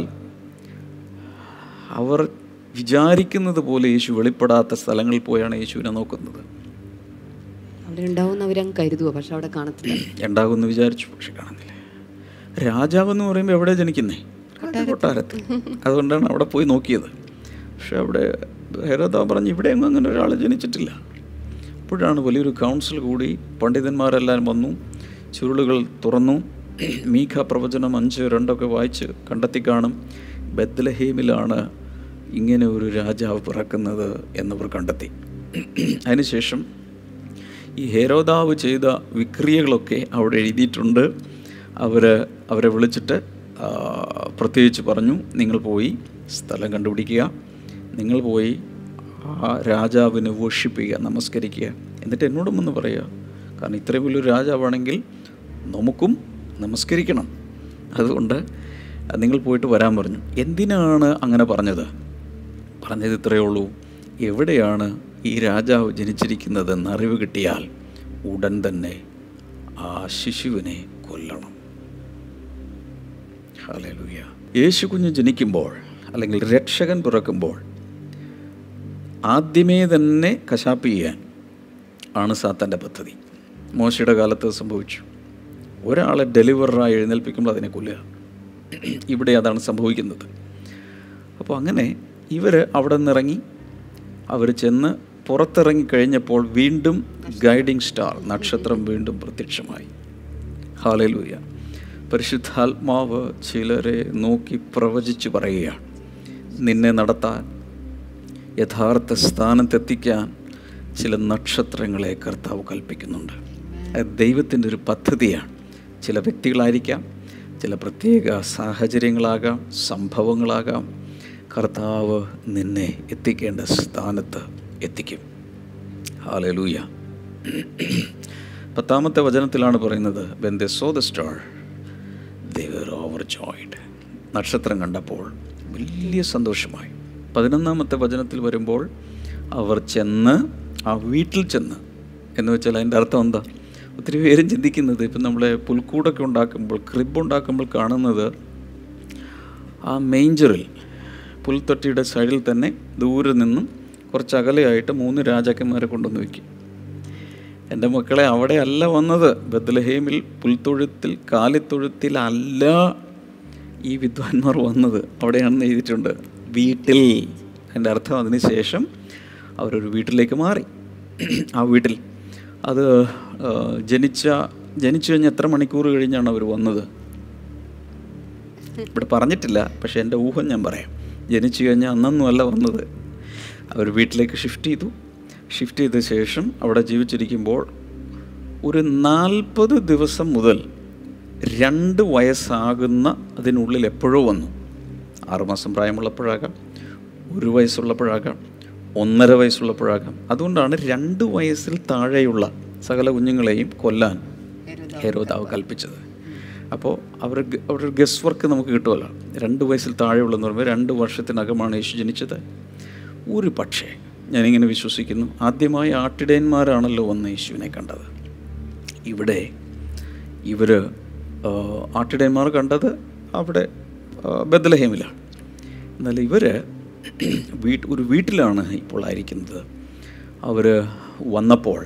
അവർ വിചാരിക്കുന്നത് പോലെ യേശു വെളിപ്പെടാത്ത സ്ഥലങ്ങളിൽ പോയാണ് യേശുവിനെ നോക്കുന്നത് അവിടെ ഉണ്ടാവുന്ന അവരങ്ങ് കരുതുക പക്ഷെ അവിടെ കാണത്തില്ല ഉണ്ടാകുമെന്ന് വിചാരിച്ചു പക്ഷെ കാണുന്നില്ല രാജാവ് എന്ന് പറയുമ്പോൾ എവിടെ ജനിക്കുന്നേ കൊട്ടാരത്തിൽ അതുകൊണ്ടാണ് അവിടെ പോയി നോക്കിയത് പക്ഷെ അവിടെ ഹേരത പറഞ്ഞ് ഇവിടെ എങ്ങും അങ്ങനെ ഒരാൾ ജനിച്ചിട്ടില്ല അപ്പോഴാണ് വലിയൊരു കൗൺസിൽ കൂടി പണ്ഡിതന്മാരെല്ലാം വന്നു ചുരുളുകൾ തുറന്നു മീഖ പ്രവചനം അഞ്ച് രണ്ടൊക്കെ വായിച്ച് കണ്ടെത്തി കാണും ബദ്ലഹീമിലാണ് ഇങ്ങനെ ഒരു രാജാവ് പിറക്കുന്നത് എന്നവർ കണ്ടെത്തി അതിനുശേഷം ഈ ഹേരോദാവ് ചെയ്ത വിക്രിയകളൊക്കെ അവിടെ എഴുതിയിട്ടുണ്ട് അവർ അവരെ വിളിച്ചിട്ട് ആ, പ്രത്യേകിച്ച് പറഞ്ഞു നിങ്ങൾ പോയി സ്ഥലം കണ്ടുപിടിക്കുക നിങ്ങൾ പോയി ആ രാജാവിനെ വർഷിപ്പ് ചെയ്യുക നമസ്കരിക്കുക എന്നിട്ട് എന്നോടും ഒന്ന് പറയുക കാരണം ഇത്രയും വലിയൊരു രാജാവാണെങ്കിൽ നമുക്കും നമസ്കരിക്കണം അതുകൊണ്ട് നിങ്ങൾ പോയിട്ട് വരാൻ പറഞ്ഞു എന്തിനാണ് അങ്ങനെ പറഞ്ഞത് പറഞ്ഞത് ഇത്രയേ ഉള്ളൂ എവിടെയാണ് ഈ രാജാവ് ജനിച്ചിരിക്കുന്നതെന്ന് അറിവ് കിട്ടിയാൽ ഉടൻ തന്നെ ആ ശിശുവിനെ കൊല്ലണം ഹല്ലേലൂയ യേശു കുഞ്ഞ് ജനിക്കുമ്പോൾ അല്ലെങ്കിൽ രക്ഷകൻ പിറക്കുമ്പോൾ ആദ്യമേ തന്നെ കശാപ്പ് ചെയ്യാൻ ആണ് സാത്താൻ്റെ പദ്ധതി മോശയുടെ കാലത്ത് സംഭവിച്ചു ഒരാളെ ഡെലിവറായി എഴുന്നേൽപ്പിക്കുമ്പോൾ അതിനെ കൊല്ലുക ഇവിടെ അതാണ് സംഭവിക്കുന്നത് അപ്പോൾ അങ്ങനെ ഇവർ അവിടെ നിന്നിറങ്ങി അവർ ചെന്ന് പുറത്തിറങ്ങി കഴിഞ്ഞപ്പോൾ വീണ്ടും ഗൈഡിങ് സ്റ്റാർ നക്ഷത്രം വീണ്ടും പ്രത്യക്ഷമായി ഹാലലൂയ പരിശുദ്ധാത്മാവ് ചിലരെ നോക്കി പ്രവചിച്ചു പറയുകയാണ് നിന്നെ നടത്താൻ യഥാർത്ഥ സ്ഥാനത്തെത്തിക്കാൻ ചില നക്ഷത്രങ്ങളെ കർത്താവ് കൽപ്പിക്കുന്നുണ്ട് അത് ദൈവത്തിൻ്റെ ഒരു പദ്ധതിയാണ് ചില വ്യക്തികളായിരിക്കാം ചില പ്രത്യേക സാഹചര്യങ്ങളാകാം സംഭവങ്ങളാകാം കർത്താവ് നിന്നെ എത്തിക്കേണ്ട സ്ഥാനത്ത് എത്തിക്കും ഹാലലൂയ പത്താമത്തെ വചനത്തിലാണ് പറയുന്നത് when the saw the star they were overjoyed നക്ഷത്രം കണ്ടപ്പോൾ വലിയ സന്തോഷമായി പതിനൊന്നാമത്തെ വചനത്തിൽ വരുമ്പോൾ അവർ ചെന്ന് ആ വീട്ടിൽ ചെന്ന് എന്ന് വെച്ചാൽ അതിൻ്റെ അർത്ഥം എന്താ ഒത്തിരി പേരും ചിന്തിക്കുന്നത് ഇപ്പം നമ്മളെ പുൽക്കൂടൊക്കെ ഉണ്ടാക്കുമ്പോൾ ക്രിബ് ഉണ്ടാക്കുമ്പോൾ കാണുന്നത് ആ മെയിഞ്ചറിൽ പുൽത്തൊട്ടിയുടെ സൈഡിൽ തന്നെ ദൂരെ നിന്നും കുറച്ച് അകലെയായിട്ട് മൂന്ന് രാജാക്കന്മാരെ കൊണ്ടുവന്ന് വയ്ക്കും എൻ്റെ മക്കളെ അവിടെ അല്ല വന്നത് ബദ്ലഹേമിൽ പുൽത്തൊഴുത്തിൽ കാലിത്തൊഴുത്തിലല്ല ഈ വിദ്വാൻമാർ വന്നത് അവിടെയാണെന്ന് എഴുതിയിട്ടുണ്ട് വീട്ടിൽ എൻ്റെ അർത്ഥം അതിന് ശേഷം അവരൊരു വീട്ടിലേക്ക് മാറി ആ വീട്ടിൽ അത് ആ, ജനിച്ച ജനിച്ചു കഴിഞ്ഞ് എത്ര മണിക്കൂർ കഴിഞ്ഞാണ് അവർ വന്നത് ഇവിടെ പറഞ്ഞിട്ടില്ല പക്ഷേ എൻ്റെ ഊഹം ഞാൻ പറയാം ജനിച്ചു കഴിഞ്ഞാൽ അന്നൊന്നും അല്ല വന്നത് അവർ വീട്ടിലേക്ക് ഷിഫ്റ്റ് ചെയ്തു ഷിഫ്റ്റ് ചെയ്ത ശേഷം അവിടെ ജീവിച്ചിരിക്കുമ്പോൾ ഒരു നാൽപ്പത് ദിവസം മുതൽ രണ്ട് വയസ്സാകുന്ന അതിനുള്ളിൽ എപ്പോഴോ വന്നു ആറുമാസം പ്രായമുള്ളപ്പോഴാകാം ഒരു വയസ്സുള്ളപ്പോഴാകാം ഒന്നര വയസ്സുള്ളപ്പോഴാകാം അതുകൊണ്ടാണ് രണ്ട് വയസ്സിൽ താഴെയുള്ള സകല കുഞ്ഞുങ്ങളെയും കൊല്ലാൻ ഹെരോദാവ് കൽപ്പിച്ചത് അപ്പോൾ അവർ അവരുടെ ഗസ് വർക്ക് നമുക്ക് കിട്ടുമല്ലോ രണ്ട് വയസ്സിൽ താഴെയുള്ളതെന്ന് പറയുമ്പോൾ രണ്ട് വർഷത്തിനകമാണ് യേശു ജനിച്ചത് ഒരു പക്ഷേ ഞാനിങ്ങനെ വിശ്വസിക്കുന്നു ആദ്യമായി ആട്ടിടയന്മാരാണല്ലോ വന്ന് യേശുവിനെ കണ്ടത് ഇവിടെ ഇവർ ആട്ടിടയന്മാർ കണ്ടത് അവിടെ ആ, ബethlehem-ലാണ് എന്നാൽ ഇവർ വീട്ട് ഒരു വീട്ടിലാണ് ഇപ്പോൾ ആയിരിക്കുന്നത് അവർ വന്നപ്പോൾ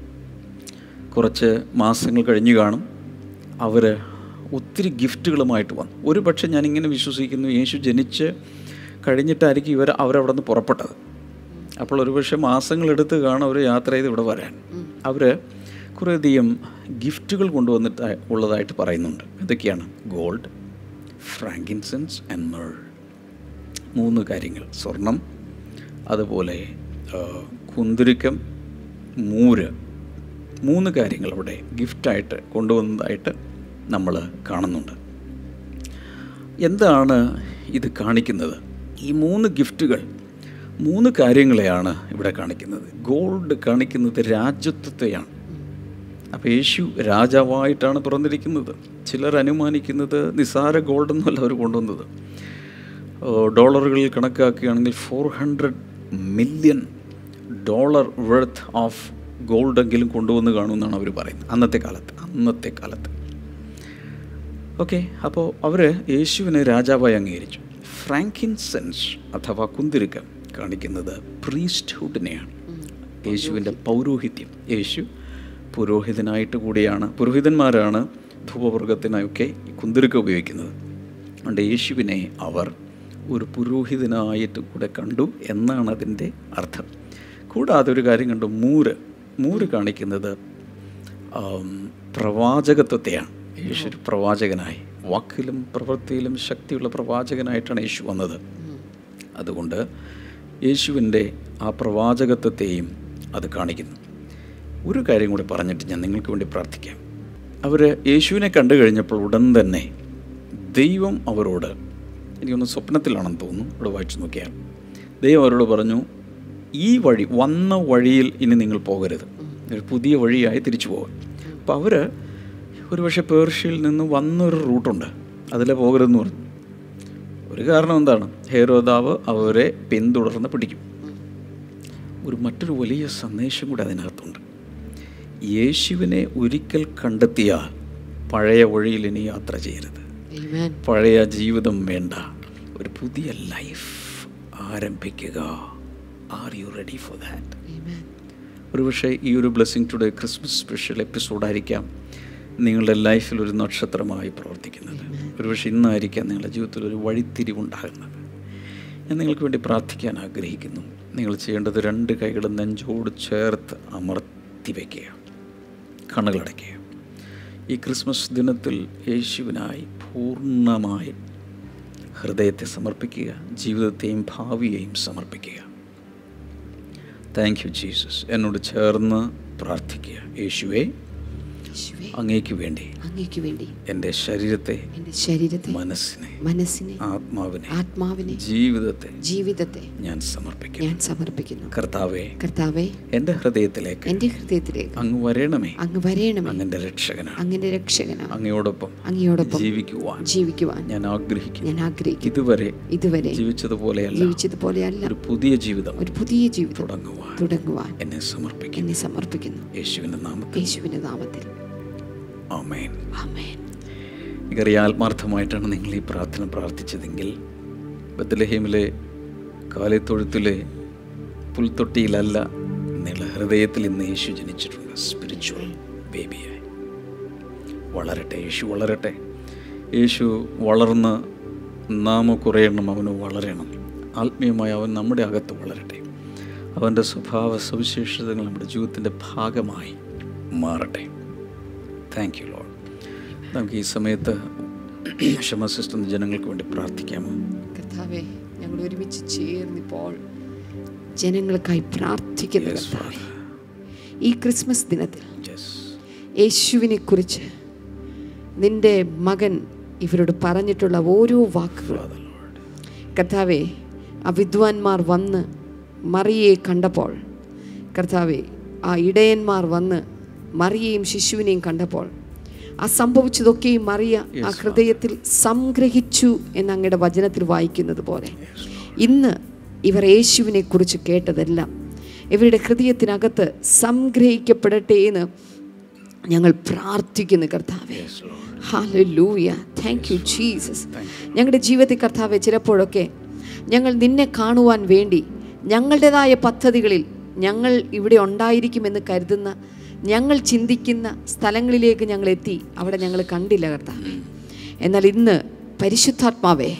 കുറച്ച് മാസങ്ങൾ കഴിഞ്ഞ് കാണും അവർ ഒത്തിരി ഗിഫ്റ്റുകളുമായിട്ട് വന്നു ഒരു പക്ഷേ ഞാനിങ്ങനെ വിശ്വസിക്കുന്നു യേശു ജനിച്ച് കഴിഞ്ഞിട്ടായിരിക്കും ഇവർ അവരവിടെ നിന്ന് പുറപ്പെട്ടത് അപ്പോൾ ഒരു പക്ഷേ മാസങ്ങളെടുത്ത് കാണും അവർ യാത്ര ചെയ്ത് ഇവിടെ വരാൻ അവർ കുറേയധികം ഗിഫ്റ്റുകൾ കൊണ്ടുവന്നിട്ട് ഉള്ളതായിട്ട് പറയുന്നുണ്ട് ഇതൊക്കെയാണ് ഗോൾഡ് ഫ്രാങ്കിൻസെൻസ് ആൻഡ് മേൾ മൂന്ന് കാര്യങ്ങൾ സ്വർണം അതുപോലെ ആ, കുന്തിരിക്കം മൂര് മൂന്ന് കാര്യങ്ങൾ അവിടെ ഗിഫ്റ്റായിട്ട് കൊണ്ടുവന്നതായിട്ട് നമ്മൾ കാണുന്നുണ്ട് എന്താണ് ഇത് കാണിക്കുന്നത് ഈ മൂന്ന് ഗിഫ്റ്റുകൾ മൂന്ന് കാര്യങ്ങളെയാണ് ഇവിടെ കാണിക്കുന്നത് ഗോൾഡ് കാണിക്കുന്നത് രാജ്യത്വത്തെയാണ് അപ്പോൾ യേശു രാജാവായിട്ടാണ് പിറന്നിരിക്കുന്നത് ചിലർ അനുമാനിക്കുന്നത് നിസാര ഗോൾഡൊന്നുമല്ല അവർ കൊണ്ടുവന്നത് ഏഹ് ഡോളറുകളിൽ കണക്കാക്കുകയാണെങ്കിൽ four hundred million dollar worth of ഗോൾഡെങ്കിലും കൊണ്ടുവന്ന് കാണുമെന്നാണ് അവർ പറയുന്നത് അന്നത്തെ കാലത്ത് അന്നത്തെ കാലത്ത് ഓക്കെ അപ്പോൾ അവർ യേശുവിനെ രാജാവായി അംഗീകരിച്ചു ഫ്രാങ്കിൻസെൻസ് അഥവാ കുന്തിരുക്കം കാണിക്കുന്നത് പ്രീസ്റ്റ്ഹുഡിനെയാണ് യേശുവിൻ്റെ പൗരോഹിത്യം യേശു പുരോഹിതനായിട്ട് കൂടിയാണ് പുരോഹിതന്മാരാണ് ധൂപവർഗത്തിനൊക്കെ ഈ കുന്തിരുക്ക ഉപയോഗിക്കുന്നത് അതുകൊണ്ട് യേശുവിനെ അവർ ഒരു പുരോഹിതനായിട്ട് കൂടെ കണ്ടു എന്നാണ് അതിൻ്റെ അർത്ഥം കൂടാതെ ഒരു കാര്യം കണ്ടു മൂര് മൂര് കാണിക്കുന്നത് ആം, പ്രവാചകത്വത്തെയാണ് യേശു ഒരു പ്രവാചകനായി വാക്കിലും പ്രവൃത്തിയിലും ശക്തിയുള്ള പ്രവാചകനായിട്ടാണ് യേശു വന്നത് അതുകൊണ്ട് യേശുവിൻ്റെ ആ പ്രവാചകത്വത്തെയും അത് കാണിക്കുന്നു ഒരു കാര്യം കൂടി പറഞ്ഞിട്ട് ഞാൻ നിങ്ങൾക്ക് വേണ്ടി പ്രാർത്ഥിക്കാം അവർ യേശുവിനെ കണ്ടു കഴിഞ്ഞപ്പോൾ ഉടൻ തന്നെ ദൈവം അവരോട് എനിക്കൊന്ന് സ്വപ്നത്തിലാണെന്ന് തോന്നുന്നു ഇവിടെ വായിച്ചു നോക്കിയാൽ ദൈവം അവരോട് പറഞ്ഞു ഈ വഴി വന്ന വഴിയിൽ ഇനി നിങ്ങൾ പോകരുത് ഒരു പുതിയ വഴിയായി തിരിച്ചു പോകും അപ്പോൾ അവർ ഒരുപക്ഷെ പേർഷ്യയിൽ നിന്ന് വന്നൊരു റൂട്ടുണ്ട് അതിലെ പോകരുതെന്ന് പറഞ്ഞു ഒരു കാരണം എന്താണ് ഹേരോദാവ് അവരെ പിന്തുടർന്ന് പിടിക്കും ഒരു മറ്റൊരു വലിയ സന്ദേശം കൂടി അതിനകത്തുണ്ട് യേശുവിനെ ഒരിക്കൽ കണ്ടെത്തിയാൽ പഴയ വഴിയിൽ ഇനി യാത്ര ചെയ്യരുത് Amen. പഴയ ജീവിതം വേണ്ട ഒരു പുതിയ ലൈഫ് ആരംഭിക്കുക are you ready for that Amen. ഒരുപക്ഷെ ഈ ഒരു ബ്ലെസ്സിങ് ടുഡേ ക്രിസ്മസ് സ്പെഷ്യൽ എപ്പിസോഡായിരിക്കാം നിങ്ങളുടെ ലൈഫിൽ ഒരു നക്ഷത്രമായി പ്രവർത്തിക്കുന്നത് ഒരുപക്ഷെ ഇന്നായിരിക്കാം നിങ്ങളുടെ ജീവിതത്തിൽ ഒരു വഴിത്തിരിവുണ്ടാകുന്നത് ഞാൻ നിങ്ങൾക്ക് വേണ്ടി പ്രാർത്ഥിക്കാൻ ആഗ്രഹിക്കുന്നു നിങ്ങൾ ചെയ്യേണ്ടത് രണ്ട് കൈകളും നെഞ്ചോട് ചേർത്ത് അമർത്തി വയ്ക്കുക കണ്ണുകളടയ്ക്കുക ഈ ക്രിസ്മസ് ദിനത്തിൽ യേശുവിനായി പൂർണ്ണമായും ഹൃദയത്തെ സമർപ്പിക്കുക ജീവിതത്തെയും ഭാവിയെയും സമർപ്പിക്കുക താങ്ക് യു ജീസസ് എന്നോട് ചേർന്ന് പ്രാർത്ഥിക്കുക യേശുവെ യേശുവേ, അങ്ങേക്ക് വേണ്ടി അങ്ങേക്ക് വേണ്ടി എൻ്റെ ശരീരത്തെ എൻ്റെ ശരീരത്തെ മനസ്സിനെ മനസ്സിനെ ആത്മാവിനെ ആത്മാവിനെ ജീവിതത്തെ ജീവിതത്തെ ഞാൻ സമർപ്പിക്കുന്നു ഞാൻ സമർപ്പിക്കുന്നു കർത്താവെ കർത്താവെ എൻ്റെ ഹൃദയത്തിലേക്ക് എൻ്റെ ഹൃദയത്തിലേക്ക് അങ്ങ് വരണമേ അങ്ങ് വരയണമേ അങ്ങൻ്റെ രക്ഷകനാണ് അങ്ങന്റെ രക്ഷകനാണ് അങ്ങയോടൊപ്പം അങ്ങയോടൊപ്പം ജീവിക്കുവാൻ ജീവിക്കുവാൻ ഞാൻ ആഗ്രഹിക്കുന്നു ഞാൻ ആഗ്രഹിക്കുന്നു ഇതുവരെ ഇതുവരെ ജീവിച്ചതുപോലെയല്ല ജീവിച്ചതുപോലെയല്ല ഒരു പുതിയ ജീവിതം ഒരു പുതിയ ജീവിതം തുടങ്ങുവാൻ തുടങ്ങുവാൻ എന്നെ സമർപ്പിക്കുന്നു എന്നെ സമർപ്പിക്കുന്നു യേശുവിൻ്റെ നാമത്തിൽ യേശുവിന്റെ നാമത്തിൽ ആമേൻ ആമേൻ എനിക്കറിയാം ആത്മാർത്ഥമായിട്ടാണ് നിങ്ങൾ ഈ പ്രാർത്ഥന പ്രാർത്ഥിച്ചതെങ്കിൽ ബദ്ലഹീമിലെ കാലിത്തൊഴുത്തിലെ പുൽത്തൊട്ടിയിലല്ല നിങ്ങളുടെ ഹൃദയത്തിൽ ഇന്ന് യേശു ജനിച്ചിട്ടുണ്ട് സ്പിരിച്വൽ ബേബിയായി വളരട്ടെ യേശു വളരട്ടെ യേശു വളർന്ന് നാമ കുറയണം അവന് വളരണം ആത്മീയമായി അവൻ നമ്മുടെ അകത്ത് വളരട്ടെ അവൻ്റെ സ്വഭാവ സവിശേഷതകൾ നമ്മുടെ ജീവിതത്തിൻ്റെ ഭാഗമായി മാറട്ടെ താങ്ക് യു ലോഡ് നമുക്ക് ഈ സമയത്ത് ക്ഷമ സിസ്റ്റം ജനങ്ങൾക്ക് വേണ്ടി പ്രാർത്ഥിക്കാമോ കർത്താവെ ഞങ്ങൾ ഒരുമിച്ച് ചേർന്നിപ്പോൾ ജനങ്ങൾക്കായി പ്രാർത്ഥിക്കുന്നു Yes, കർത്താവെ ഈ ക്രിസ്മസ് ദിനത്തിൽ യെസ് യേശുവിനെ കുറിച്ച് നിന്റെ മകൻ ഇവരോട് പറഞ്ഞിട്ടുള്ള ഓരോ വാക്കുകളും കർത്താവെ ആ വിദ്വാൻമാർ വന്ന് മറിയെ കണ്ടപ്പോൾ കർത്താവെ ആ ഇടയന്മാർ വന്ന് മറിയെയും ശിശുവിനെയും കണ്ടപ്പോൾ ആ സംഭവിച്ചതൊക്കെയും മറിയ ആ ഹൃദയത്തിൽ സംഗ്രഹിച്ചു എന്ന് അങ്ങയുടെ വചനത്തിൽ വായിക്കുന്നത് പോലെ ഇന്ന് ഇവർ യേശുവിനെ കുറിച്ച് കേട്ടതെല്ലാം ഇവരുടെ ഹൃദയത്തിനകത്ത് സംഗ്രഹിക്കപ്പെടട്ടെ എന്ന് ഞങ്ങൾ പ്രാർത്ഥിക്കുന്നു കർത്താവെ ഹാലൂയ താങ്ക് യു ജീസസ് ഞങ്ങളുടെ ജീവിതത്തിൽ കർത്താവെ ചിലപ്പോഴൊക്കെ ഞങ്ങൾ നിന്നെ കാണുവാൻ വേണ്ടി ഞങ്ങളുടേതായ പദ്ധതികളിൽ ഞങ്ങൾ ഇവിടെ ഉണ്ടായിരിക്കുമെന്ന് കരുതുന്ന ഞങ്ങൾ ചിന്തിക്കുന്ന സ്ഥലങ്ങളിലേക്ക് ഞങ്ങൾ എത്തി അവിടെ ഞങ്ങൾ കണ്ടില്ല കർത്താവെ എന്നാൽ ഇന്ന് പരിശുദ്ധാത്മാവേ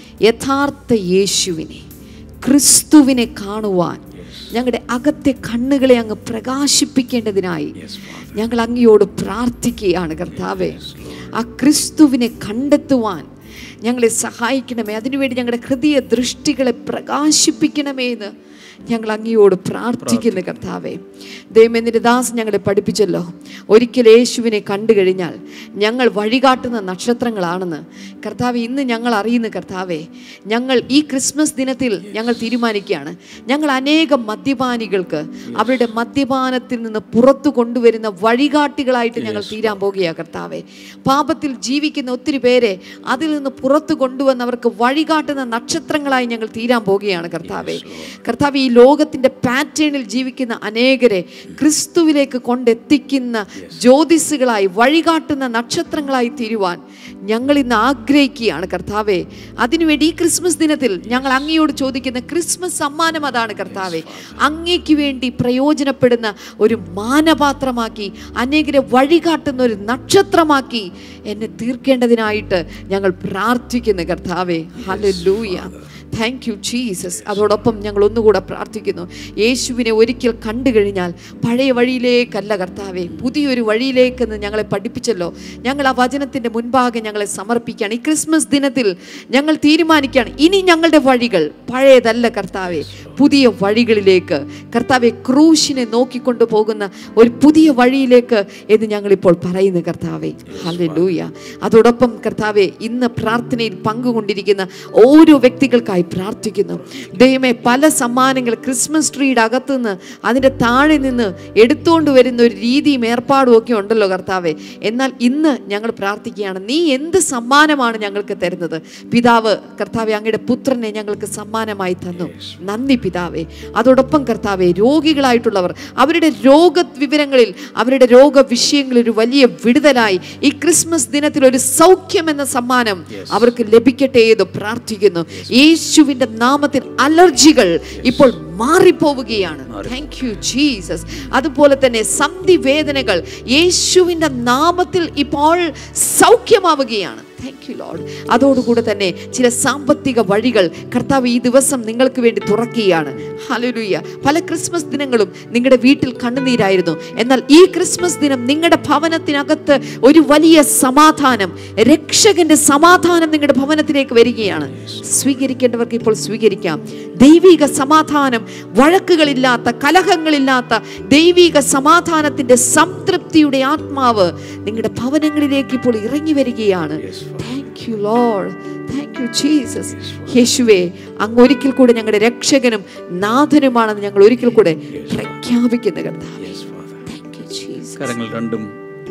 യഥാർത്ഥ യേശുവിനെ ക്രിസ്തുവിനെ കാണുവാൻ ഞങ്ങളുടെ അകത്തെ കണ്ണുകളെ അങ്ങ് പ്രകാശിപ്പിക്കേണ്ടതിനായി ഞങ്ങൾ അങ്ങയോട് പ്രാർത്ഥിക്കുകയാണ് കർത്താവെ ആ ക്രിസ്തുവിനെ കണ്ടെത്തുവാൻ ഞങ്ങളെ സഹായിക്കണമേ അതിനുവേണ്ടി ഞങ്ങളുടെ ഹൃദയ ദൃഷ്ടികളെ പ്രകാശിപ്പിക്കണമേ എന്ന് ഞങ്ങൾ അങ്ങയോട് പ്രാർത്ഥിക്കുന്നു കർത്താവേ ദൈവമെന്നിൻ്റെ ദാസ് ഞങ്ങളെ പഠിപ്പിച്ചല്ലോ ഒരിക്കൽ യേശുവിനെ കണ്ടു കഴിഞ്ഞാൽ ഞങ്ങൾ വഴികാട്ടുന്ന നക്ഷത്രങ്ങളാണെന്ന് കർത്താവ് ഇന്ന് ഞങ്ങൾ അറിയുന്നു കർത്താവേ ഞങ്ങൾ ഈ ക്രിസ്മസ് ദിനത്തിൽ ഞങ്ങൾ തീരുമാനിക്കുകയാണ് ഞങ്ങൾ അനേകം മദ്യപാനികൾക്ക് അവരുടെ മദ്യപാനത്തിൽ നിന്ന് പുറത്തു കൊണ്ടുവരുന്ന വഴികാട്ടികളായിട്ട് ഞങ്ങൾ തീരാൻ പോകുകയാണ് കർത്താവേ പാപത്തിൽ ജീവിക്കുന്ന ഒത്തിരി പേരെ അതിൽ നിന്ന് പുറത്തു കൊണ്ടുവന്ന് അവർക്ക് വഴികാട്ടുന്ന നക്ഷത്രങ്ങളായി ഞങ്ങൾ തീരാൻ പോകുകയാണ് കർത്താവേ കർത്താവ് ഈ ലോകത്തിന്റെ പാറ്റേണിൽ ജീവിക്കുന്ന അനേകരെ ക്രിസ്തുവിലേക്ക് കൊണ്ടെത്തിക്കുന്ന ജ്യോതിസുകളായി വഴികാട്ടുന്ന നക്ഷത്രങ്ങളായി തീരുവാൻ ഞങ്ങൾ ഇന്ന് ആഗ്രഹിക്കുകയാണ് കർത്താവെ അതിനുവേണ്ടി ഈ ക്രിസ്മസ് ദിനത്തിൽ ഞങ്ങൾ അങ്ങയോട് ചോദിക്കുന്ന ക്രിസ്മസ് സമ്മാനം അതാണ് കർത്താവെ അങ്ങേക്ക് വേണ്ടി പ്രയോജനപ്പെടുന്ന ഒരു മാനപാത്രമാക്കി അനേകരെ വഴികാട്ടുന്ന ഒരു നക്ഷത്രമാക്കി എന്നെ തീർക്കേണ്ടതിനായിട്ട് ഞങ്ങൾ പ്രാർത്ഥിക്കുന്നു കർത്താവെ ഹല്ലേലൂയ താങ്ക് യു ജീസസ് അതോടൊപ്പം ഞങ്ങൾ ഒന്നുകൂടെ പ്രാർത്ഥിക്കുന്നു യേശുവിനെ ഒരിക്കൽ കണ്ടു കഴിഞ്ഞാൽ പഴയ വഴിയിലേക്കല്ല കർത്താവെ പുതിയൊരു വഴിയിലേക്കെന്ന് ഞങ്ങളെ പഠിപ്പിച്ചല്ലോ ഞങ്ങൾ ആ വചനത്തിൻ്റെ മുൻപാകെ ഞങ്ങളെ സമർപ്പിക്കുകയാണ് ഈ ക്രിസ്മസ് ദിനത്തിൽ ഞങ്ങൾ തീരുമാനിക്കുകയാണ് ഇനി ഞങ്ങളുടെ വഴികൾ പഴയതല്ല കർത്താവെ പുതിയ വഴികളിലേക്ക് കർത്താവെ ക്രൂശിനെ നോക്കിക്കൊണ്ടു പോകുന്ന ഒരു പുതിയ വഴിയിലേക്ക് എന്ന് ഞങ്ങളിപ്പോൾ പറയുന്നു കർത്താവെ ഹല്ലേലൂയ അതോടൊപ്പം കർത്താവെ ഇന്ന് പ്രാർത്ഥനയിൽ പങ്കുകൊണ്ടിരിക്കുന്ന ഓരോ വ്യക്തികൾക്കായി പ്രാർത്ഥിക്കുന്നു ദൈവമേ പല സമ്മാനങ്ങൾ ക്രിസ്മസ് ട്രീയുടെ അകത്തുനിന്ന് അതിൻ്റെ താഴെ നിന്ന് എടുത്തുകൊണ്ട് വരുന്ന ഒരു രീതിയും ഏർപ്പാടും ഒക്കെ ഉണ്ടല്ലോ കർത്താവെ എന്നാൽ ഇന്ന് ഞങ്ങൾ പ്രാർത്ഥിക്കുകയാണ് നീ എന്ത് സമ്മാനമാണ് ഞങ്ങൾക്ക് തരുന്നത് പിതാവ് കർത്താവെ അങ്ങയുടെ പുത്രനെ ഞങ്ങൾക്ക് സമ്മാനമായി തന്നു നന്ദി പിതാവേ അതോടൊപ്പം കർത്താവെ രോഗികളായിട്ടുള്ളവർ അവരുടെ രോഗ വിവരങ്ങളിൽ അവരുടെ രോഗ വിഷയങ്ങളിൽ ഒരു വലിയ വിടുതലായി ഈ ക്രിസ്മസ് ദിനത്തിൽ ഒരു സൗഖ്യം എന്ന സമ്മാനം അവർക്ക് ലഭിക്കട്ടെ എന്ന് പ്രാർത്ഥിക്കുന്നു യേശുവിൻ്റെ നാമത്തിൽ അലർജികൾ ഇപ്പോൾ മാറിപ്പോവുകയാണ് താങ്ക് യു ജീസസ് അതുപോലെ തന്നെ സന്ധി വേദനകൾ യേശുവിൻ്റെ നാമത്തിൽ ഇപ്പോൾ സൗഖ്യമാവുകയാണ് താങ്ക് യു ലോഡ് അതോടുകൂടെ തന്നെ ചില സാമ്പത്തിക വഴികൾ കർത്താവ് ഈ ദിവസം നിങ്ങൾക്ക് വേണ്ടി തുറക്കുകയാണ് ഹലലുയ്യ പല ക്രിസ്മസ് ദിനങ്ങളും നിങ്ങളുടെ വീട്ടിൽ കണ്ണുനീരായിരുന്നു എന്നാൽ ഈ ക്രിസ്മസ് ദിനം നിങ്ങളുടെ ഭവനത്തിനകത്ത് ഒരു വലിയ സമാധാനം രക്ഷകന്റെ സമാധാനം നിങ്ങളുടെ ഭവനത്തിലേക്ക് വരികയാണ് സ്വീകരിക്കേണ്ടവർക്ക് ഇപ്പോൾ സ്വീകരിക്കാം ദൈവിക സമാധാനം വഴക്കുകളില്ലാത്ത കലഹങ്ങളില്ലാത്ത ദൈവിക സമാധാനത്തിന്റെ സംതൃപ്തിയുടെ ആത്മാവ് നിങ്ങളുടെ ഭവനങ്ങളിലേക്ക് ഇപ്പോൾ ഇറങ്ങി വരികയാണ് thank you lord thank you Jesus യേശുവേ അങ്ങ് ഒരിക്കൽ കൂടെ ഞങ്ങളുടെ രക്ഷകനും നാഥനുമാണെന്ന് ഞങ്ങൾ ഒരിക്കൽ കൂടെ പ്രഖ്യാപിക്കുന്ന കർത്താവേ താങ്ക് യു ജീസസ് കരങ്ങൾ രണ്ടും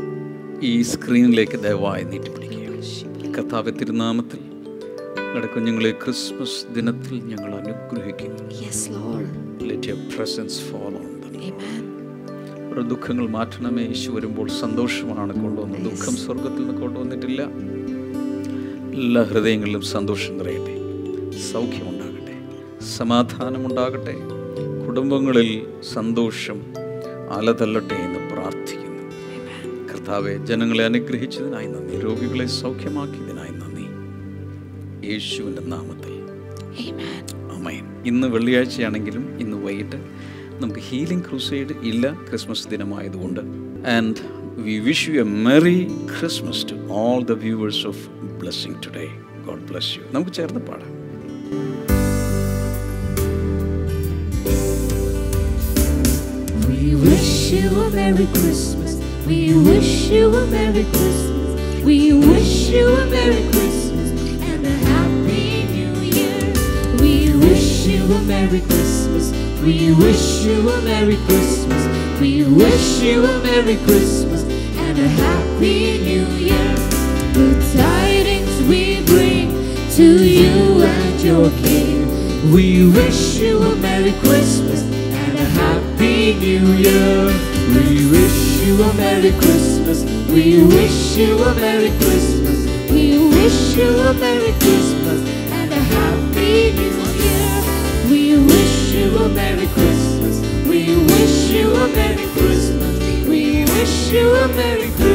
ഈ സ്ക്രീനിലേക്ക് ദയവായി നീട്ടിപ്പിടിക്കുക കർത്താവ് തിരുനാമത്തിൽ ഞങ്ങളുടെ കുഞ്ഞുങ്ങളെ ക്രിസ്മസ് ദിനത്തിൽ ഞങ്ങൾ അനുഗ്രഹിക്കുന്നു yes lord let your presence follow amen ഒരു ദുഃഖങ്ങൾ മാറ്റണമേ യേശു വരുമ്പോൾ സന്തോഷമാണ് കൊണ്ടുവന്നത് ദുഃഖം സ്വർഗത്തിൽ നിന്ന് കൊണ്ടുവന്നിട്ടില്ല എല്ലാ ഹൃദയങ്ങളിലും സന്തോഷം നിറയട്ടെ സൗഖ്യമുണ്ടാകട്ടെ സമാധാനമുണ്ടാകട്ടെ കുടുംബങ്ങളിൽ സന്തോഷം അലതല്ലട്ടെ എന്ന് പ്രാർത്ഥിക്കുന്നു കർത്താവെ ജനങ്ങളെ അനുഗ്രഹിച്ചതിനായി നന്ദി രോഗികളെ സൗഖ്യമാക്കിയതിനായി നന്ദി യേശുവിൻ്റെ നാമത്തിൽ ആമേൻ അമൈൻ ഇന്ന് വെള്ളിയാഴ്ചയാണെങ്കിലും ഇന്ന് വൈകിട്ട് നമുക്ക് ഹീലിംഗ് ക്രൂസൈഡ് ഇല്ല ക്രിസ്മസ് ദിനമായതുകൊണ്ട് and we wish you a merry Christmas to all the viewers of blessing today God bless you നമുക്ക് ചേർന്ന് പാടാം We wish you a Merry Christmas. We wish you a Merry Christmas. We wish you a Merry Christmas and a Happy New Year. We wish you a Merry Christmas. We wish you a Merry Christmas. We wish you a Merry Christmas and a Happy New Year. Good tidings we bring to you and your King. We wish you a Merry Christmas and a Happy New Year. We wish you a Merry Christmas. We wish you a Merry Christmas. We wish you a Merry Christmas and a Happy New Year. We wish you a Merry Christmas. We wish you a Merry Christmas. We wish you a Merry Christmas.